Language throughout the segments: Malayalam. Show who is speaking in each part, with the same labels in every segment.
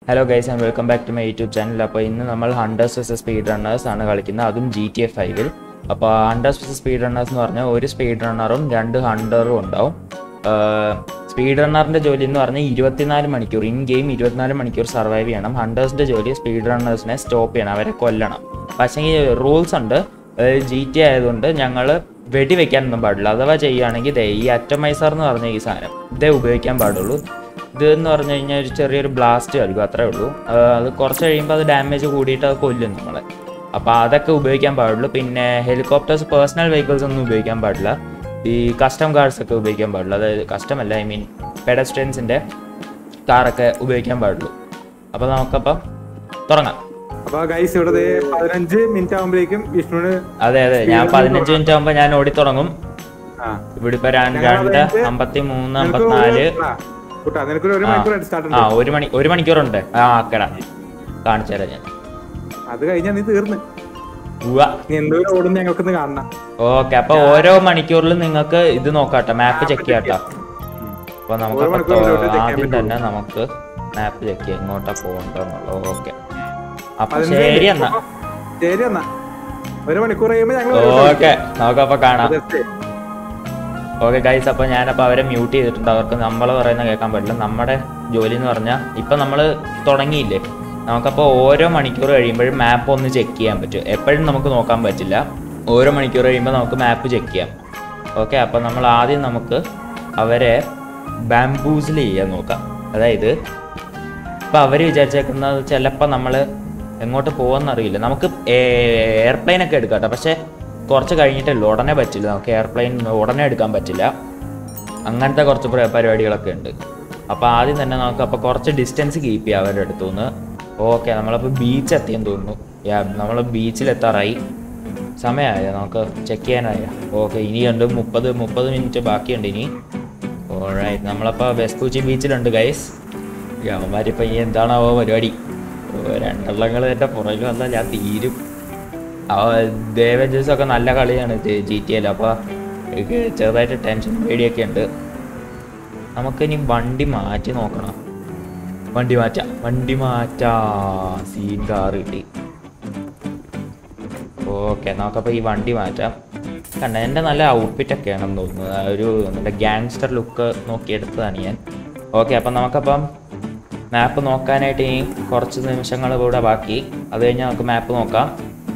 Speaker 1: Hello guys and welcome back to my YouTube channel അപ്പോൾ ഇന്ന് നമ്മൾ ഹണ്ടേഴ്സ് വെസ് സ്പീഡ് റണ്ണേഴ്സ് ആണ് കളിക്കുന്നത് അതും ജി ടി എ ഫൈവിൽ അപ്പോൾ ഹണ്ടേഴ്സ് വെസ് സ്പീഡ് റണ്ണേഴ്സ് എന്ന് പറഞ്ഞാൽ ഒരു സ്പീഡ് റണ്ണറും രണ്ട് ഹണ്ടറും ഉണ്ടാവും സ്പീഡ് റണ്ണറിൻ്റെ ജോലി എന്ന് പറഞ്ഞാൽ ഇരുപത്തിനാല് മണിക്കൂർ ഇൻ ഗെയിം ഇരുപത്തിനാല് മണിക്കൂർ സർവൈവ് ചെയ്യണം ഹണ്ടേഴ്സിൻ്റെ ജോലി സ്പീഡ് റണ്ണേഴ്സിനെ സ്റ്റോപ്പ് ചെയ്യണം അവരെ കൊല്ലണം പക്ഷേ ഈ റൂൾസ് ഉണ്ട് ജി ടി ആയതുകൊണ്ട് ഞങ്ങൾ വെടിവെക്കാനൊന്നും പാടില്ല അഥവാ ചെയ്യുകയാണെങ്കിൽ ദേ ഈ അറ്റമൈസർ എന്ന് പറഞ്ഞ ഈ സാധനം ഇതേ ഉപയോഗിക്കാൻ പാടുള്ളൂ ഇത് എന്ന് പറഞ്ഞു കഴിഞ്ഞാൽ ഒരു ചെറിയൊരു ബ്ലാസ്റ്റ് ആയിരിക്കും അത്രേ ഉള്ളൂ ആ, അത് കുറച്ച് കഴിയുമ്പോൾ അത് ഡാമേജ് കൂടിയിട്ട് അത് കൊല്ലും നമ്മളെ അപ്പോൾ അതൊക്കെ ഉപയോഗിക്കാൻ പാടുള്ളൂ പിന്നെ ഹെലികോപ്റ്റേഴ്സ് പേഴ്സണൽ വെഹിക്കിൾസ് ഒന്നും ഉപയോഗിക്കാൻ പാടില്ല ഈ കസ്റ്റം കാർസ് ഒക്കെ ഉപയോഗിക്കാൻ പാടില്ല അതായത് കസ്റ്റം അല്ല ഐ മീൻ പെഡസ്ട്രിയൻസിൻ്റെ കാറൊക്കെ ഉപയോഗിക്കാൻ പാടുള്ളൂ അപ്പോൾ നമുക്കപ്പം തുടങ്ങാം
Speaker 2: അപ്പൊ ഗൈസ് ഇവിടെ ദേ പതിനഞ്ച് മിനിറ്റ് ആകുമ്പോഴേക്കും വിഷ്ണുവിന്
Speaker 1: അതെ അതെ ഞാൻ പതിനഞ്ച് മിനിറ്റ് ആകുമ്പോൾ ഞാൻ ഓടി തുടങ്ങും
Speaker 2: ആ,
Speaker 1: ഇവിടെ ഇപ്പൊ രണ്ട്
Speaker 2: ഞങ്ങൾ
Speaker 1: രണ്ട്
Speaker 2: അതായത്
Speaker 1: അമ്പത്തി മൂന്ന്
Speaker 2: നിനക്ക്
Speaker 1: അമ്പത്തിനാല്
Speaker 2: ഒരു- ആ, കൂട്ടാ നിനക്കൊരു ഒരു മണിക്കൂർ ഹെഡ് സ്റ്റാർട്ട്
Speaker 1: ആ
Speaker 2: ഉണ്ട്
Speaker 1: ഒരു മണി ഒരു മണിക്കൂറുണ്ട് ആ ആക്കടാ കാണിച്ചു തരാം ഞാൻ
Speaker 2: അത് കഴിഞ്ഞാൽ നീ തീർന്ന്
Speaker 1: ഉവ്വ
Speaker 2: നീ എന്തോരം ഓടുന്ന ഞങ്ങൾക്കൊന്ന് കാണണം
Speaker 1: ഓക്കെ അപ്പൊ ഓരോ മണിക്കൂറിലും നിങ്ങൾക്ക് ഇത് നോക്കാട്ടോ മാപ്പ് ചെക്ക് ചെയ്യാട്ടോ അപ്പൊ നമുക്ക്
Speaker 2: ഓരോ
Speaker 1: അപ്പൊ
Speaker 2: മണിക്കൂർ ഇങ്ങോട്ട് check ചെയ്യാൻ
Speaker 1: ആദ്യം
Speaker 2: പറ്റുള്ളൂ.
Speaker 1: തന്നെ നമുക്ക് മാപ്പ് ചെക്ക് ചെയ്യാം എങ്ങോട്ടാ പോകണ്ടെന്നുള്ളത് ഓക്കെ അപ്പൊ
Speaker 2: പതിനഞ്ച്
Speaker 1: ശരി
Speaker 2: minute.
Speaker 1: എന്നാ
Speaker 2: ശരി എന്നാ ഒരു മണിക്കൂർ കഴിയുമ്പോ ഞങ്ങൾ
Speaker 1: ഓക്കെ നമുക്കപ്പൊ കാണാം ഓക്കെ ഗൈസ് അപ്പോൾ ഞാനപ്പോൾ അവരെ മ്യൂട്ട് ചെയ്തിട്ടുണ്ട് അവർക്ക് നമ്മൾ പറയുന്ന കേൾക്കാൻ പറ്റില്ല നമ്മുടെ ജോലി എന്ന് പറഞ്ഞാൽ ഇപ്പം നമ്മൾ തുടങ്ങിയില്ലേ നമുക്കപ്പോൾ ഓരോ മണിക്കൂർ കഴിയുമ്പോഴും മാപ്പ് ഒന്ന് ചെക്ക് ചെയ്യാൻ പറ്റും എപ്പോഴും നമുക്ക് നോക്കാൻ പറ്റില്ല ഓരോ മണിക്കൂർ കഴിയുമ്പോൾ നമുക്ക് മാപ്പ് ചെക്ക് ചെയ്യാം ഓക്കെ അപ്പോൾ നമ്മൾ ആദ്യം നമുക്ക് അവരെ ബാംബൂസിൽ ചെയ്യാൻ നോക്കാം അതായത് ഇപ്പം അവർ വിചാരിച്ചേക്കുന്നത് ചിലപ്പോൾ നമ്മൾ എങ്ങോട്ട് പോകുമെന്നറിയില്ല നമുക്ക് എയർപ്ലെയിൻ ഒക്കെ എടുക്കാം കേട്ടോ പക്ഷേ കുറച്ച് കഴിഞ്ഞിട്ടല്ലോ ഉടനെ പറ്റില്ല നമുക്ക് എയർപ്ലെയിൻ ഉടനെ എടുക്കാൻ പറ്റില്ല അങ്ങനത്തെ കുറച്ച് പ്ര- പരിപാടികളൊക്കെ ഉണ്ട് അപ്പോൾ ആദ്യം തന്നെ നമുക്ക് അപ്പോൾ കുറച്ച് ഡിസ്റ്റൻസ് കീപ്പ് ചെയ്യാം അവരുടെ അടുത്തു നിന്ന് ഓക്കെ നമ്മളപ്പോൾ ബീച്ച് എത്തിയെന്ന് തോന്നുന്നു യാ നമ്മൾ ബീച്ചിലെത്താറായി സമയമായ നമുക്ക് ചെക്ക് ചെയ്യാനായ ഓക്കെ ഇനിയുണ്ട് മുപ്പത് മുപ്പത് മിനിറ്റ് ബാക്കിയുണ്ട് ഇനി ഓൾറൈറ്റ് നമ്മളപ്പോൾ വെസ്പൂച്ചി ബീച്ചിലുണ്ട് ഗൈസ് അവന്മാരിപ്പോൾ ഇനി എന്താണാവോ പരിപാടി ഓ, രണ്ടെണ്ണങ്ങൾ എൻ്റെ പുറകിൽ വന്നാൽ ഞാൻ തീരും ദേവജസ് ഒക്കെ നല്ല കളിയാണ് ജി ടി എൽ അപ്പോൾ എനിക്ക് ചെറുതായിട്ട് ടെൻഷൻ പേടിയൊക്കെ ഉണ്ട് നമുക്കിനി വണ്ടി മാറ്റി നോക്കണം വണ്ടി മാറ്റാം വണ്ടി മാറ്റാ സീൻ കാർ കിട്ടി ഓക്കെ നമുക്കപ്പോൾ ഈ വണ്ടി മാറ്റാം കണ്ട എൻ്റെ നല്ല ഔട്ട്ഫിറ്റ് ഒക്കെ ആണെന്ന് തോന്നുന്നത് ആ ഒരു നല്ല ഗ്യാങ്സ്റ്റർ ലുക്ക് നോക്കിയെടുത്തതാണ് ഞാൻ ഓക്കെ അപ്പം നമുക്കപ്പം മാപ്പ് നോക്കാനായിട്ട് ഇനി കുറച്ച് നിമിഷങ്ങൾ കൂടെ ബാക്കി അത് കഴിഞ്ഞാൽ നമുക്ക് മാപ്പ് നോക്കാം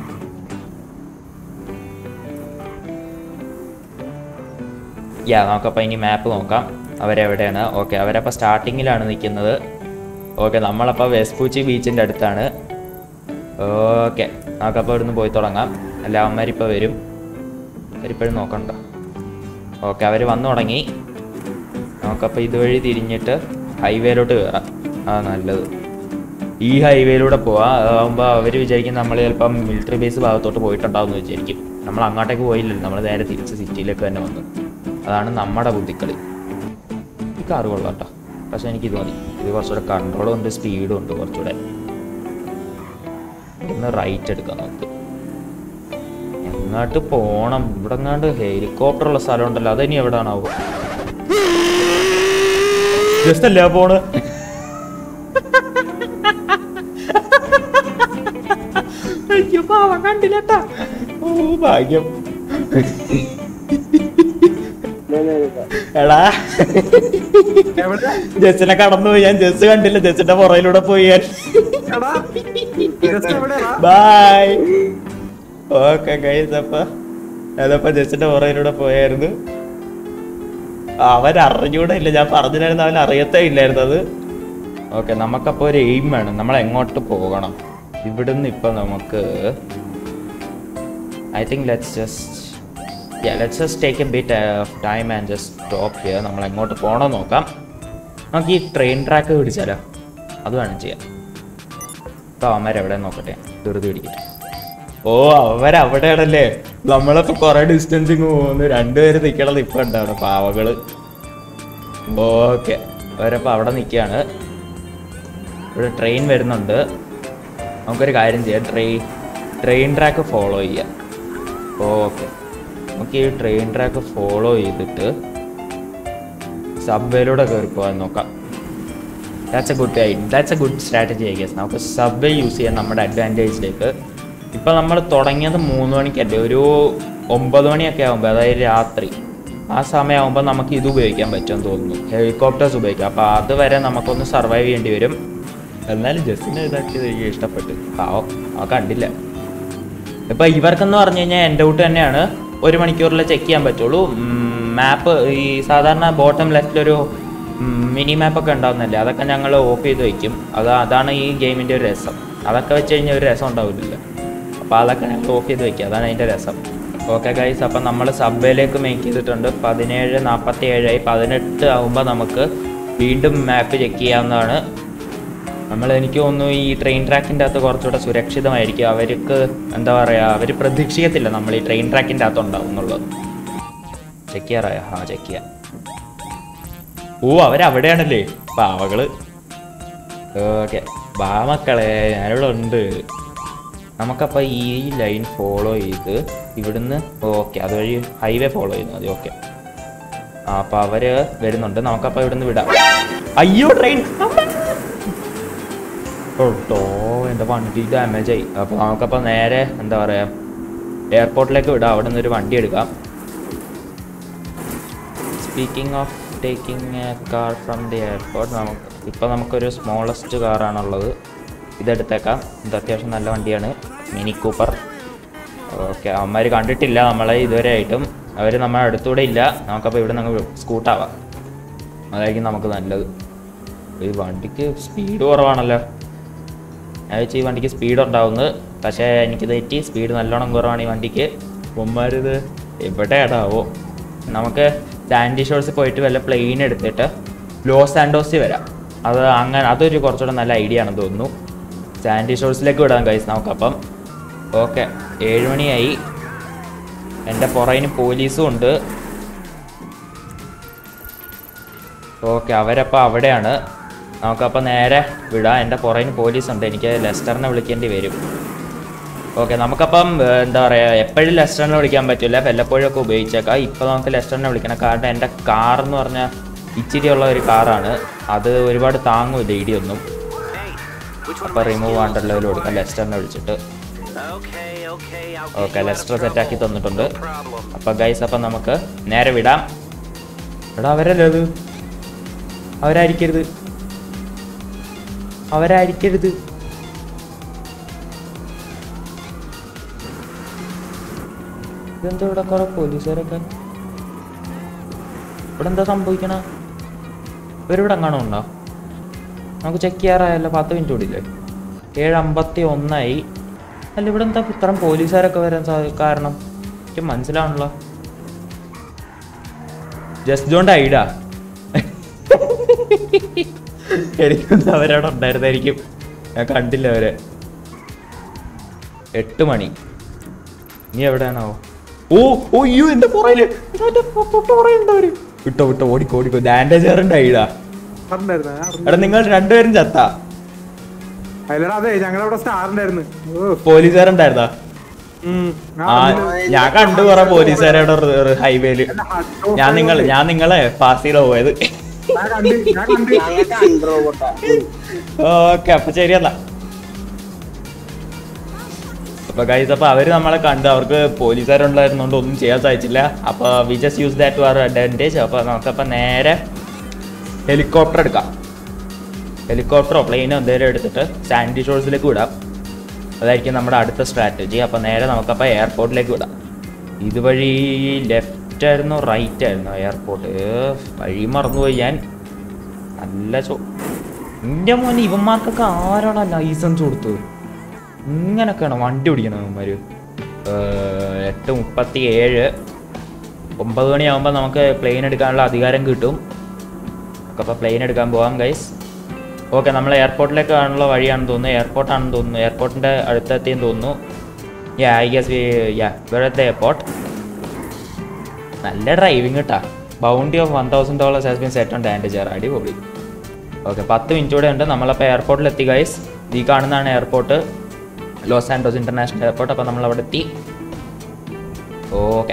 Speaker 1: യാ നമുക്കപ്പോൾ ഇനി മാപ്പ് നോക്കാം അവരെവിടെയാണ് ഓക്കെ അവരപ്പോൾ സ്റ്റാർട്ടിങ്ങിലാണ് നിൽക്കുന്നത് ഓക്കെ നമ്മളപ്പോൾ വെസ്പൂച്ചി ബീച്ചിൻ്റെ അടുത്താണ് ഓക്കെ നമുക്കപ്പോൾ ഇവിടുന്ന് പോയി തുടങ്ങാം അല്ല അവന്മാരിപ്പോൾ വരും അവരിപ്പോഴും നോക്കണ്ട ഓക്കെ അവർ വന്നു തുടങ്ങി നമുക്കപ്പോൾ ഇതുവഴി തിരിഞ്ഞിട്ട് ഹൈവേയിലോട്ട് കയറാം ആ നല്ലത് ഈ ഹൈവേയിലൂടെ പോവാം അതാകുമ്പോൾ അവർ വിചാരിക്കും നമ്മൾ ചിലപ്പം മിലിറ്ററി ബേസ് ഭാഗത്തോട്ട് പോയിട്ടുണ്ടാവും എന്ന് വിചാരിക്കും നമ്മൾ അങ്ങോട്ടേക്ക് പോയില്ലല്ലോ നമ്മൾ നേരെ തിരിച്ച് സിറ്റിയിലേക്ക് തന്നെ വന്നു അതാണ് നമ്മുടെ ബുദ്ധിക്കളി ഈ കാറ് കൊള്ളാം കേട്ടോ പക്ഷെ എനിക്കിത് മതി ഇത് കുറച്ചുകൂടെ കൺട്രോളും ഉണ്ട് സ്പീഡും ഉണ്ട് കുറച്ചുകൂടെ ഇന്ന് റൈറ്റ് എടുക്കാം നമുക്ക് എങ്ങോട്ട് പോണം ഇവിടെ എങ്ങാണ്ട് ഹെലികോപ്റ്റർ ഉള്ള സ്ഥലം ഉണ്ടല്ലോ അതിനി എവിടാണാവോ ജസ്റ്റ് അല്ലേ ആ പോണ് അയ്യോ പാവം കണ്ടില്ലട്ടാ ഓ ഭാഗ്യം എടാ
Speaker 2: എവിടെ
Speaker 1: ജസ്സിനെ കടന്നുപോയി ഞാൻ ജസ് കണ്ടില്ല ജസ്സിന്റെ പുറയിലൂടെ പോയി ഞാൻ
Speaker 2: എടാ ജസ്റ്റ് എവിടെയാടാ?
Speaker 1: ബൈ ഓക്കെ ഗൈസ് അപ്പ അതപ്പോ ജസ്സിന്റെ പുറയിലൂടെ പോയായിരുന്നു അവൻ അറിഞ്ഞൂടെ ഇല്ല ഞാൻ പറഞ്ഞില്ലായിരുന്നു അവൻ അറിയത്തേ ഇല്ലായിരുന്നു അത് ഓക്കെ നമുക്കപ്പോൾ ഒരു എയിം വേണം നമ്മൾ എങ്ങോട്ട് പോകണം ഇവിടുന്ന് ഇപ്പൊ നമുക്ക് I think let's just yeah let's just take a bit of time and just stop ചെയ്യുക നമ്മൾ എങ്ങോട്ട് പോകണമെന്ന് നോക്കാം നമുക്ക് ഈ ട്രെയിൻ ട്രാക്ക് പിടിച്ചാലോ അത് വേണം ചെയ്യാം ഇപ്പൊ അവന്മാരെവിടെ നോക്കട്ടെ ധൃതി പിടിക്കട്ടെ ഓ അവരവിടെയാണല്ലേ നമ്മളിപ്പോ കൊറേ ഡിസ്റ്റൻസിങ് പോകുന്നു രണ്ടുപേര് നിക്കണത് ഇപ്പൊ ഉണ്ടാവണം പാവകള് ഓക്കെ അവരപ്പോ അവിടെ നിൽക്കുകയാണ് ഇവിടെ ട്രെയിൻ വരുന്നുണ്ട് നമുക്കൊരു കാര്യം ചെയ്യാം ട്രെയിൻ ട്രെയിൻ ട്രാക്ക് ഫോളോ ചെയ്യാം ഓക്കെ നമുക്ക് ഈ ട്രെയിൻ ട്രാക്ക് ഫോളോ ചെയ്തിട്ട് സബ്വേയിലൂടെ കയറി പോകാൻ നോക്കാം that's a good that's a good strategy I guess നമുക്ക് സബ്വേ യൂസ് ചെയ്യാൻ നമ്മുടെ അഡ്വാൻറ്റേജിലേക്ക് ഇപ്പം നമ്മൾ തുടങ്ങിയത് മൂന്ന് മണിക്കല്ലേ ഒരു ഒമ്പത് മണിയൊക്കെ ആകുമ്പോൾ അതായത് രാത്രി ആ സമയമാകുമ്പോൾ നമുക്ക് ഇത് ഉപയോഗിക്കാൻ പറ്റുമെന്ന് തോന്നുന്നു ഹെലികോപ്റ്റേഴ്സ് ഉപയോഗിക്കാം അപ്പോൾ അതുവരെ നമുക്കൊന്ന് സർവൈവ് ചെയ്യേണ്ടി വരും എന്നാലും ജസ്റ്റിനെ ഇതാക്കിയത് എനിക്ക് ഇഷ്ടപ്പെട്ടു പാവം ആ കണ്ടില്ല ഇപ്പൊ ഇവർക്കെന്ന് പറഞ്ഞു കഴിഞ്ഞാൽ എൻ്റെ ഔട്ട് തന്നെയാണ് ഒരു മണിക്കൂറിൽ ചെക്ക് ചെയ്യാൻ പറ്റുള്ളൂ മാപ്പ് ഈ സാധാരണ ബോട്ടം ലെഫ്റ്റിലൊരു മിനി മാപ്പൊക്കെ ഉണ്ടാവുന്നില്ലേ അതൊക്കെ ഞങ്ങൾ ഓഫ് ചെയ്ത് വെക്കും അത് അതാണ് ഈ ഗെയിമിൻ്റെ ഒരു രസം അതൊക്കെ വെച്ച് കഴിഞ്ഞാൽ ഒരു രസം ഉണ്ടാവില്ല അപ്പോൾ അതൊക്കെ ഞങ്ങൾ ഓഫ് ചെയ്ത് വെക്കുക അതാണ് അതിൻ്റെ രസം ഓക്കെ ഗൈസ് അപ്പം നമ്മൾ സബ്വേയിലേക്ക് മേക്ക് ചെയ്തിട്ടുണ്ട് പതിനേഴ് നാൽപ്പത്തി ഏഴായി പതിനെട്ട് ആകുമ്പോൾ നമുക്ക് വീണ്ടും മാപ്പ് ചെക്ക് ചെയ്യാവുന്നതാണ് നമ്മൾ എനിക്ക് തോന്നുന്നു ഈ ട്രെയിൻ ട്രാക്കിൻ്റെ അകത്ത് കുറച്ചുകൂടെ സുരക്ഷിതമായിരിക്കും അവർക്ക് എന്താ പറയുക അവർ പ്രതീക്ഷിക്കത്തില്ല നമ്മൾ ഈ ട്രെയിൻ ട്രാക്കിൻ്റെ അകത്ത് ഉണ്ടാവും എന്നുള്ളത് ചെക്ക് ചെയ്യാറായോ ആ ചെക്ക് ചെയ്യാം ഓ അവരവിടെയാണല്ലേ പാവകള് ഓക്കെ ബാ മക്കളെ ഞാനിവിടെ ഉണ്ട് നമുക്കപ്പോൾ ഈ ലൈൻ ഫോളോ ചെയ്ത് ഇവിടുന്ന് ഓക്കെ അതുവഴി ഹൈവേ ഫോളോ ചെയ്യുന്നു മതി ഓക്കെ ആ അപ്പോൾ അവര് വരുന്നുണ്ട് നമുക്കപ്പോൾ ഇവിടുന്ന് വിടാം അയ്യോ ട്രെയിൻ ഓട്ടോ എൻ്റെ വണ്ടി ഡാമേജ് ആയി അപ്പോൾ നമുക്കപ്പോൾ നേരെ എന്താ പറയുക എയർപോർട്ടിലേക്ക് വിടാം അവിടെ നിന്ന് ഒരു വണ്ടി എടുക്കാം speaking of taking a car from the airport നമുക്ക് ഇപ്പോൾ നമുക്കൊരു സ്മോളസ്റ്റ് കാറാണുള്ളത് ഇതെടുത്തേക്കാം ഇത് അത്യാവശ്യം നല്ല വണ്ടിയാണ് മിനി കൂപ്പർ ഓക്കെ അവന്മാർ കണ്ടിട്ടില്ല നമ്മളെ ഇതുവരെ ആയിട്ടും അവർ നമ്മളെ അടുത്തൂടെ ഇല്ല നമുക്കപ്പോൾ ഇവിടെ നിന്ന് സ്കൂട്ടാവാം അതായിരിക്കും നമുക്ക് നല്ലത് ഈ വണ്ടിക്ക് സ്പീഡ് കുറവാണല്ലോ ഞാൻ വെച്ച് ഈ വണ്ടിക്ക് സ്പീഡ് ഉണ്ടാവുന്നത് പക്ഷേ എനിക്ക് തെറ്റി സ്പീഡ് നല്ലോണം കുറവാണ് ഈ വണ്ടിക്ക് ഉമ്മാരിത് എവിടെയാടാവോ നമുക്ക് സാൻഡി ഷോഴ്സിൽ പോയിട്ട് വല്ല പ്ലെയിൻ എടുത്തിട്ട് ലോസ് ആൻഡോസിൽ വരാം അത് അങ്ങനെ അതൊരു കുറച്ചുകൂടെ നല്ല ഐഡിയ ആണെന്ന് തോന്നുന്നു സാൻഡി ഷോഴ്സിലേക്ക് വിടാം കൈസ് നമുക്കപ്പം ഓക്കെ ഏഴുമണിയായി എൻ്റെ പുറകിന് പോലീസും ഉണ്ട് ഓക്കെ അവരപ്പോൾ അവിടെയാണ് നമുക്കപ്പോൾ നേരെ വിടാം എൻ്റെ പുറകിന് പോലീസ് ഉണ്ട് എനിക്ക് ലെസ്റ്ററിനെ വിളിക്കേണ്ടി വരും ഓക്കെ നമുക്കപ്പം ഏർ, എന്താ പറയുക എപ്പോഴും ലെസ്റ്ററിനെ വിളിക്കാൻ പറ്റില്ല വല്ലപ്പോഴും ഒക്കെ ഉപയോഗിച്ചേക്കാം ഇപ്പോൾ നമുക്ക് ലെസ്റ്ററിനെ വിളിക്കണം കാരണം എൻ്റെ കാർ എന്ന് പറഞ്ഞാൽ ഇച്ചിരിയുള്ള ഒരു കാറാണ് അത് ഒരുപാട് താങ്ങൂല ഇടിയൊന്നും അപ്പോൾ റിമൂവ് ആണ്ടർ ലെവൽ കൊടുക്കാം ലെസ്റ്ററിനെ വിളിച്ചിട്ട് ഓക്കെ ലെസ്റ്റർ സെറ്റാക്കി തന്നിട്ടുണ്ട് അപ്പോൾ ഗൈസ് അപ്പം നമുക്ക് നേരെ വിടാം എടാ അവരല്ലേ അത് അവരായിരിക്കരുത് അവരായിരിക്കരുത് ഇതെന്താ ഇവിടെ കുറെ പോലീസുകാരൊക്കെ ഇവിടെ എന്താ സംഭവിക്കണ ഇവരിവിടെ എങ്ങാണോ ഉണ്ടോ നമുക്ക് ചെക്ക് ചെയ്യാറായല്ലോ പത്ത് മിനിറ്റ് കൂടി ഇല്ലേ ഏഴ് അമ്പത്തി ഒന്നായി അല്ല ഇവിടെ എന്താ ഇത്രയും പോലീസുകാരൊക്കെ വരാൻ സാധി കാരണം എനിക്ക് മനസ്സിലാവണല്ലോ ജസ്റ്റ് ഡോണ്ട് ഐഡാ എനിക്കൊന്നും അവരവിടെ ഉണ്ടായിരുന്നായിരിക്കും ഞാൻ കണ്ടില്ല അവരെ എട്ട് മണി നീ എവിടെയാണോ ഓ ഓ അയ്യോ എന്റെ പുറയില് എന്റെ പുറയുണ്ടവര് വിട്ടോ വിട്ടോ ഓടിക്കോ ഓടിക്കോ ബാൻഡേജർ ഉണ്ടായിടാ
Speaker 2: ഉണ്ടായിരുന്നു ഞാൻ അറിഞ്ഞു.
Speaker 1: എടാ നിങ്ങൾ രണ്ടുപേരും ചത്താ
Speaker 2: അതിലടാ അതെ ഞങ്ങളവിടെ സ്റ്റാർ ഉണ്ടായിരുന്നു ഓ,
Speaker 1: പോലീസുകാരുണ്ടായിരുന്നാ
Speaker 2: ഉം. ഞാൻ
Speaker 1: ആ
Speaker 2: അറിഞ്ഞില്ല.
Speaker 1: ഞാൻ കണ്ടു കുറെ പോലീസുകാരുടെ ഹൈവേയില്
Speaker 2: എന്റെ heart off
Speaker 1: ഞാൻ നിങ്ങൾ ഞാൻ നിങ്ങളെ പാസ് ചെയ്ത പോയത്
Speaker 2: ഞാൻ കണ്ട് ഞാൻ കണ്ട്
Speaker 3: ഞങ്ങൾക്ക് അൺറോബോട്ടാ
Speaker 1: ഓക്കെ അപ്പൊ ശരിയല്ല അപ്പൊ ഗൈസ് അപ്പൊ അവര് നമ്മളെ കണ്ട് അവർക്ക് പോലീസുകാരുണ്ടായിരുന്നോണ്ട് ഒന്നും ചെയ്യാൻ സാധിച്ചില്ല അപ്പൊ we just use that to our advantage അപ്പൊ നമുക്കപ്പൊ നേരെ ഹെലികോപ്റ്റർ എടുക്കാം ഹെലികോപ്റ്ററോ പ്ലെയിനോ എന്തെങ്കിലും എടുത്തിട്ട് സാൻഡി ഷോഴ്സിലേക്ക് വിടാം അതായിരിക്കും നമ്മുടെ അടുത്ത സ്ട്രാറ്റജി അപ്പൊ നേരെ നമുക്കപ്പോൾ എയർപോർട്ടിലേക്ക് വിടാം ഇതുവഴി ലെഫ്റ്റ് ആയിരുന്നു റൈറ്റ് ആയിരുന്നു എയർപോർട്ട് വഴി മറന്നുപോയി ഞാൻ നല്ല ചോ എൻ്റെ മോനെ ഇവന്മാർക്കൊക്കെ ആരാണ് ലൈസൻസ് കൊടുത്തത് ഇങ്ങനൊക്കെയാണ് വണ്ടി ഓടിക്കുന്നത് ഇവന്മാര് ഏർ, എട്ട് മുപ്പത്തി ഏഴ് ഒമ്പത് മണിയാകുമ്പോൾ നമുക്ക് പ്ലെയിൻ എടുക്കാനുള്ള അധികാരം കിട്ടും നമുക്ക് അപ്പോൾ പ്ലെയിൻ എടുക്കാൻ പോവാം ഗൈസ് ഓക്കെ നമ്മൾ എയർപോർട്ടിലേക്കാണുള്ള വഴിയാണെന്ന് തോന്നുന്നു എയർപോർട്ടാണെന്ന് തോന്നുന്നു എയർപോർട്ടിൻ്റെ അടുത്തെത്തിയെന്ന് തോന്നുന്നു യാ ഐ ഗസ് യാ ഇവിടുത്തെ എയർപോർട്ട് നല്ല ഡ്രൈവിംഗ് കിട്ടാ bounty of one thousand dollars has been set on ഡാൻഡേജർ അടിപൊളി ഓക്കെ പത്ത് മിനിറ്റ് കൂടെ ഉണ്ട് നമ്മളപ്പോൾ എയർപോർട്ടിൽ എത്തി ഗൈസ് ഈ കാണുന്നതാണ് airport Los Santos international airport അപ്പോൾ നമ്മൾ അവിടെ എത്തി okay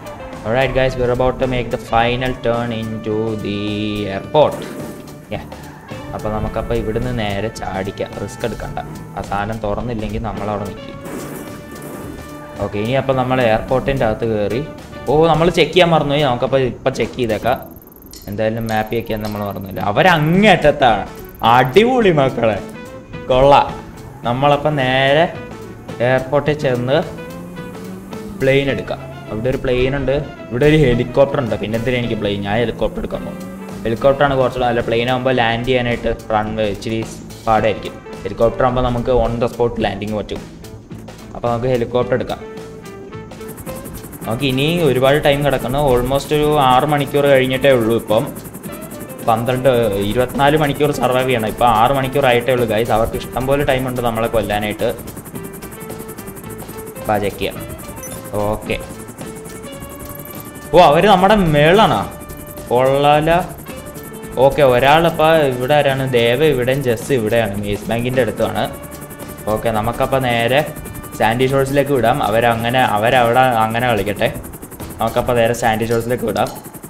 Speaker 1: Alright guys, we're about to make the final turn into the airport. Yeah. അപ്പോൾ നമുക്കപ്പോൾ ഇവിടുന്ന് നേരെ ചാടിക്കാം റിസ്ക് എടുക്കണ്ട ആ സാധനം തുറന്നില്ലെങ്കിൽ നമ്മളവിടെ നിൽക്കും ഓക്കെ ഇനി അപ്പോൾ നമ്മൾ എയർപോർട്ടിൻ്റെ അകത്ത് കയറി ഓ നമ്മൾ ചെക്ക് ചെയ്യാൻ മറന്നുപോയി നമുക്കപ്പോൾ ഇപ്പം ചെക്ക് ചെയ്തേക്കാം എന്തായാലും മാപ്പ് ചെക്ക് ചെയ്യാൻ നമ്മൾ മറന്നില്ല അവരങ്ങേറ്റത്താണ് അടിപൊളി മക്കളെ കൊള്ളാം നമ്മളപ്പം നേരെ എയർപോർട്ടിൽ ചെന്ന് പ്ലെയിൻ എടുക്കാം അവിടെ ഒരു പ്ലെയിൻ ഉണ്ട് ഇവിടെ ഒരു ഹെലികോപ്റ്റർ ഉണ്ട് പിന്നെ എന്തിനാ എനിക്ക് പ്ലെയിൻ ഞാൻ ഹെലികോപ്റ്റർ എടുക്കാൻ പോകും ഹെലികോപ്റ്ററാണ് കുറച്ച് നല്ല പ്ലെയിൻ ആകുമ്പോൾ ലാൻഡ് ചെയ്യാനായിട്ട് റൺവേ ഇച്ചിരി പാടായിരിക്കും ഹെലികോപ്റ്റർ ആകുമ്പോൾ നമുക്ക് ഓൺ ദ സ്പോട്ട് ലാൻഡിങ് പറ്റും അപ്പോൾ നമുക്ക് ഹെലികോപ്റ്റർ എടുക്കാം നമുക്ക് ഇനി ഒരുപാട് ടൈം കിടക്കുന്നു ഓൾമോസ്റ്റ് ഒരു ആറ് മണിക്കൂർ കഴിഞ്ഞിട്ടേ ഉള്ളൂ ഇപ്പം പന്ത്രണ്ട് ഇരുപത്തിനാല് മണിക്കൂർ സർവൈവ് ചെയ്യണം ഇപ്പം ആറ് മണിക്കൂർ ആയിട്ടേ ഉള്ളൂ ഗൈസ് അവർക്ക് ഇഷ്ടംപോലെ ടൈം ഉണ്ട് നമ്മളെ കൊല്ലാനായിട്ട് അപ്പം ചെക്ക് ചെയ്യാം ഓക്കെ ഓ അവർ നമ്മുടെ മേളാണോ കൊള്ളാല ഓക്കെ ഒരാളിപ്പോൾ ഇവിടെ ആരാണ് ദേവ ഇവിടെയും ജസ് ഇവിടെയാണ് മേസ് ബാങ്കിൻ്റെ അടുത്താണ് ഓക്കെ നമുക്കപ്പോൾ നേരെ സാൻഡി ഷോഴ്സിലേക്ക് വിടാം അവരങ്ങനെ അവരവിടെ അങ്ങനെ കളിക്കട്ടെ നമുക്കപ്പോൾ നേരെ സാൻഡി ഷോഴ്സിലേക്ക് വിടാം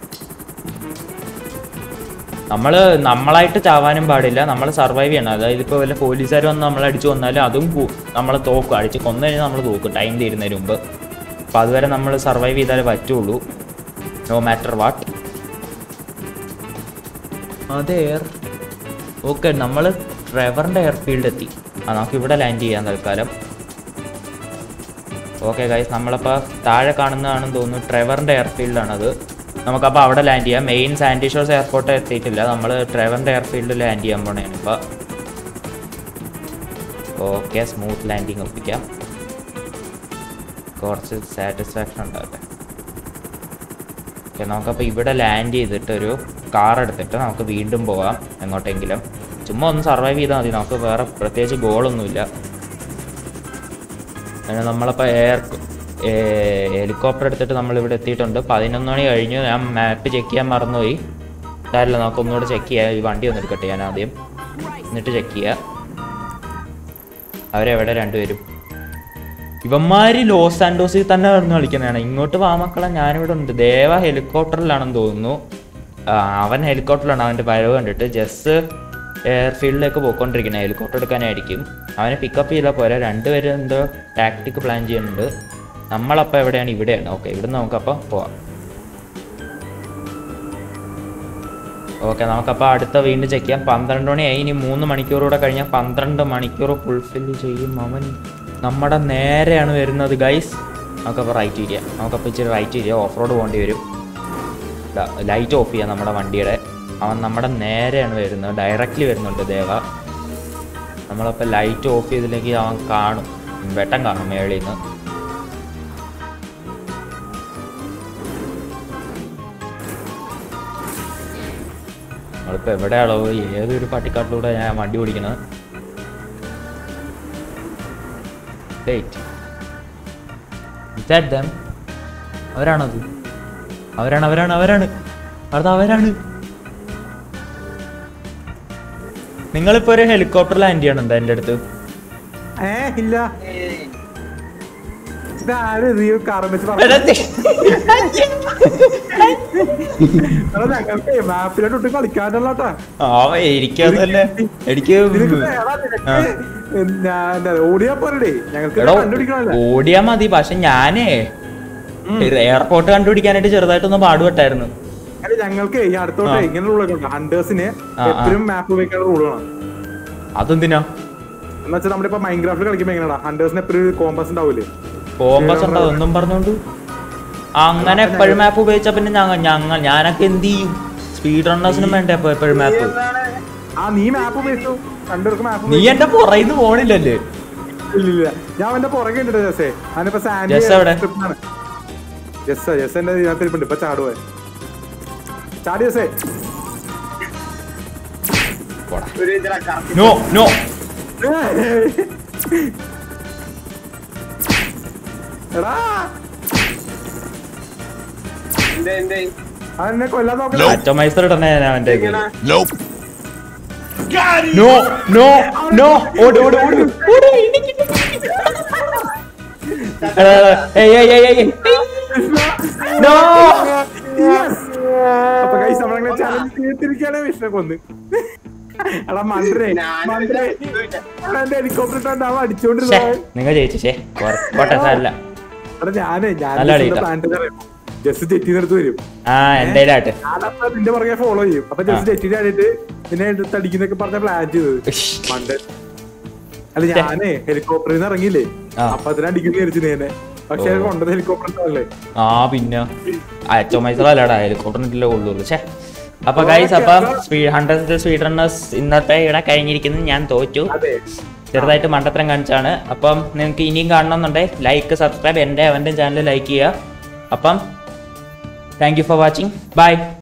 Speaker 1: നമ്മൾ നമ്മളായിട്ട് ചാവാനും പാടില്ല നമ്മൾ സർവൈവ് ചെയ്യണം അതായത് ഇപ്പോൾ വല്ല പോലീസുകാർ വന്ന് നമ്മളെ അടിച്ചു കൊന്നാലും അതും നമ്മൾ തോക്കും അടിച്ച് കൊന്നു കഴിഞ്ഞാൽ നമ്മൾ തോക്കും ടൈം തീരുന്നതിന് മുമ്പ് അപ്പോൾ അതുവരെ നമ്മൾ സർവൈവ് ചെയ്താലേ പറ്റുള്ളൂ നോ മാറ്റർ വാട്ട് അതെ എയർ ഓക്കെ നമ്മൾ ട്രെവറിൻ്റെ എയർഫീൽഡ് എത്തി ആ നമുക്ക് ഇവിടെ ലാൻഡ് ചെയ്യാൻ തൽക്കാലം ഓക്കെ ഗൈസ് നമ്മളിപ്പോൾ താഴെ കാണുന്നതാണെന്ന് തോന്നുന്നു ട്രെവറിൻ്റെ എയർഫീൽഡാണത് നമുക്കപ്പോൾ അവിടെ ലാൻഡ് ചെയ്യാം മെയിൻ സാൻഡിഷോസ് എയർപോർട്ട് എത്തിയിട്ടില്ല നമ്മൾ ട്രെവറിൻ്റെ എയർഫീൽഡിൽ ലാൻഡ് ചെയ്യാൻ പോണേണ് ഇപ്പോൾ ഓക്കെ സ്മൂത്ത് ലാൻഡിങ് ഒപ്പിക്കാം കുറച്ച് സാറ്റിസ്ഫാക്ഷൻ ഉണ്ടാകട്ടെ ഓക്കെ നമുക്കപ്പോൾ ഇവിടെ ലാൻഡ് ചെയ്തിട്ട് ഒരു കാർ എടുത്തിട്ട് നമുക്ക് വീണ്ടും പോകാം എങ്ങോട്ടെങ്കിലും ചുമ്മാ ഒന്ന് സർവൈവ് ചെയ്താൽ മതി നമുക്ക് വേറെ പ്രത്യേകിച്ച് ഗോളൊന്നുമില്ല അങ്ങനെ നമ്മളപ്പോൾ എയർ ഹെലികോപ്റ്റർ എടുത്തിട്ട് നമ്മൾ ഇവിടെ എത്തിയിട്ടുണ്ട് പതിനൊന്ന് മണി കഴിഞ്ഞു ഞാൻ മാപ്പ് ചെക്ക് ചെയ്യാൻ മറന്നുപോയി സാരില്ല നമുക്ക് ഒന്നുകൂടെ ചെക്ക് ചെയ്യാം ഈ വണ്ടി ഒന്ന് എടുക്കട്ടെ ഞാൻ ആദ്യം എന്നിട്ട് ചെക്ക് ചെയ്യാം അവരെവിടെ രണ്ടുപേരും ഇവന്മാര് ലോസ് ആൻഡോസിൽ തന്നെ കിടന്ന് കളിക്കുന്നതാണ് ഇങ്ങോട്ട് വാ മക്കളെ ഞാനിവിടെ ഉണ്ട് ദേവ ഹെലികോപ്റ്ററിലാണെന്ന് തോന്നുന്നു ആ, അവൻ ഹെലികോപ്റ്ററിലാണ് അവൻ്റെ വരവ് കണ്ടിട്ട് ജസ്റ്റ് എയർഫീൽഡിലേക്ക് പോയിക്കൊണ്ടിരിക്കുന്നത് ഹെലികോപ്റ്റർ എടുക്കാനായിരിക്കും അവനെ പിക്കപ്പ് ചെയ്താൽ പോരാ രണ്ടുപേരും എന്തോ ടാക്ടിക് പ്ലാൻ ചെയ്യുന്നുണ്ട് നമ്മളപ്പോൾ എവിടെയാണ് ഇവിടെയാണ് ഓക്കെ ഇവിടുന്ന് നമുക്കപ്പോൾ പോവാം ഓക്കെ നമുക്കപ്പോൾ അടുത്ത വീണ്ടും ചെക്ക് ചെയ്യാം പന്ത്രണ്ട് മണിയായി ഇനി മൂന്ന് മണിക്കൂർ കൂടെ കഴിഞ്ഞാൽ പന്ത്രണ്ട് മണിക്കൂർ ഫുൾഫിൽ ചെയ്യും അവൻ നമ്മുടെ നേരെയാണ് വരുന്നത് ഗൈസ് നമുക്കപ്പോൾ റൈറ്റ് ചെയ്യാം നമുക്കപ്പോൾ ഇച്ചിരി റൈറ്റ് ചെയ്യാം ഓഫ് റോഡ് പോകേണ്ടി വരും ലൈറ്റ് ഓഫ് ചെയ്യാം നമ്മുടെ വണ്ടിയുടെ അവൻ നമ്മുടെ നേരെയാണ് വരുന്നത് ഡയറക്റ്റ്ലി വരുന്നുണ്ട് ദേവ നമ്മളപ്പോൾ ലൈറ്റ് ഓഫ് ചെയ്തില്ലെങ്കിൽ അവൻ കാണും വെട്ടം കാണും മേളിൽ നിന്ന് നമ്മളിപ്പോൾ എവിടെയാണോ ഏതൊരു പട്ടിക്കാട്ടിലൂടെ ഞാൻ വണ്ടി ഓടിക്കണത് വെയിറ്റ് ദാറ്റ് ദം അവരാണത് അവരാണ് അവരാണ് അവരാണ് അത് അവരാണ് നിങ്ങളിപ്പോ ഒരു ഹെലികോപ്റ്റർ ലാൻഡ് ചെയ്യണം എന്താ എൻ്റെ അടുത്ത്
Speaker 2: ഏ ഇല്ല ഇതാര് റിയൽ കാറും വെച്ച് പറഞ്ഞു ഞങ്ങൾക്ക് മാപ്പിലോട്ട് ഇട്ട് കളിക്കാനുള്ളട്ടാ
Speaker 1: ആ എനിക്കതല്ലേ എനിക്ക്
Speaker 2: നിനക്ക് വേണോ നിനക്ക്? ഞാൻ എന്താ, ഓടിയാ പോരടേ ഞങ്ങൾക്ക്
Speaker 1: എടോ
Speaker 2: കണ്ടുപിടിക്കണല്ലോ
Speaker 1: ഓടിയാ മതി പക്ഷെ ഞാനേ എയർപോർട്ട് കണ്ടുപിടിക്കാനായിട്ട് ചെറുതായിട്ടൊന്ന് പാടുപെട്ടായിരുന്നു
Speaker 2: അല്ല ഞങ്ങൾക്ക് ഈ അടുത്തോട്ട്
Speaker 1: ആ.
Speaker 2: ഇങ്ങനെ റൂളൊക്കെ ഹണ്ടേഴ്സിന്
Speaker 1: ആ, ആ.
Speaker 2: എപ്പോഴും മാപ്പ് ഉപയോഗിക്കാനുള്ള റൂളാണ്
Speaker 1: അതെന്തിനാ
Speaker 2: എന്ന് വെച്ചാൽ നമ്മളിപ്പോ മൈൻക്രാഫ്റ്റ് കളിക്കുമ്പോ എങ്ങനെയാ ഹണ്ടേഴ്സിന് എപ്പോഴും കോമ്പസ് ഉണ്ടാവൂലേ
Speaker 1: കോമ്പസ് ഉണ്ടോ ഒന്നും പറഞ്ഞോണ്ട് അങ്ങനെ എപ്പോഴും മാപ്പ് ഉപയോഗിച്ചാ പിന്നെ ഞങ്ങ ഞങ്ങൾ ഞാനൊക്കെ എന്ത് ചെയ്യും സ്പീഡ് റണ്ണേഴ്സിനും വേണ്ടേ അപ്പൊ എപ്പോഴും മാപ്പ്
Speaker 2: ആ നീ മാപ്പ് ഉപയോഗിച്ചു രണ്ടുപേർക്ക് മാപ്പ്
Speaker 1: നീ എന്റെ പുറയിന്ന് പോണില്ലല്ലേ
Speaker 2: ഇല്ല ഞാൻ അവന്റെ പുറകെ ഉണ്ട് ജസേ അവനിപ്പോ സാൻഡി
Speaker 1: ജസ് എവിടെ?
Speaker 2: ജസ് ജസ് എന്റെ ഇതിനകത്ത് ഇരിപ്പുണ്ട് ഇപ്പൊ ചാടുവേ ചാടി ജസേ
Speaker 1: നോ നോ
Speaker 2: എടാ അവനെ കൊല്ലാൻ നോക്കണേ
Speaker 1: അറ്റമൈസർ ഇടണേ ഞാൻ അവന്റെ
Speaker 3: Nope.
Speaker 1: നോ നോ നോ ഓട് ഓട് ഓട് ഓട് നോ
Speaker 2: Yes. അപ്പൊ guys, നമ്മളങ്ങനെ challenge ചെയ്തിരിക്കുകയാണ് വിഷ്ണു കൊന്ന് എടാ മണ്ടേ
Speaker 3: ഞാനും
Speaker 2: മണ്ടേ
Speaker 3: ഇല്ല.
Speaker 2: എടാ എന്റെ ഹെലികോപ്റ്റർ ഇട്ടാ
Speaker 1: ഛേ,
Speaker 2: അടിച്ചോണ്ടിരുന്നത്
Speaker 1: നിങ്ങൾ ജയിച്ചു ശേ കോട്ടെ സാരല്ല
Speaker 2: എടാ ഞാനേ ഞാൻ
Speaker 1: നല്ല കളിയാ.
Speaker 2: പ്ലാന്റ് ജസ്റ്റ് തെറ്റിന്നെടുത്ത് വരും
Speaker 1: ആ എന്തായാലും
Speaker 2: ഞാനപ്പ നിന്റെ പുറകെ ഫോളോ ചെയ്യും അപ്പൊ ജസ്റ്റ് തെറ്റിട്ട് ആയിട്ട് നിന്നെ എടുത്ത് അടിക്കുന്നൊക്കെ പറഞ്ഞ പ്ലാൻ ചെയ്തത് മണ്ടൻ അല്ല ഞാനേ ഹെലികോപ്റ്ററിൽ നിന്ന് ഇറങ്ങിയില്ലേ
Speaker 1: ആ.
Speaker 2: അപ്പൊ അതിനെ അടിക്കുന്ന വിചാരിച്ചു നേനെ പക്ഷെ
Speaker 1: ഓ.
Speaker 2: കൊണ്ടത് ഹെലികോപ്റ്റർ അല്ലേ
Speaker 1: ആ പിന്നെ ചുമസലടാ ഹെലികോപ്റ്ററിന്റെ കൊള്ളുള്ളൂ ഛേ അപ്പൊ ഗൈസ് അപ്പം സ്പീഡ് ഹൺഡ്രഡ് സ്പീഡ് റണ്ണേഴ്സ് ഇന്നത്തെ ഇവിടെ കഴിഞ്ഞിരിക്കുന്നു ഞാൻ തോറ്റു
Speaker 2: അതെ
Speaker 1: ചെറുതായിട്ട് മണ്ടത്തരം കാണിച്ചാണ് അപ്പം നിങ്ങൾക്ക് ഇനിയും കാണണമെന്നുണ്ടെങ്കിൽ ലൈക്ക് സബ്സ്ക്രൈബ് എൻ്റെ അവൻ്റെ ചാനൽ ലൈക്ക് ചെയ്യുക അപ്പം thank you for watching by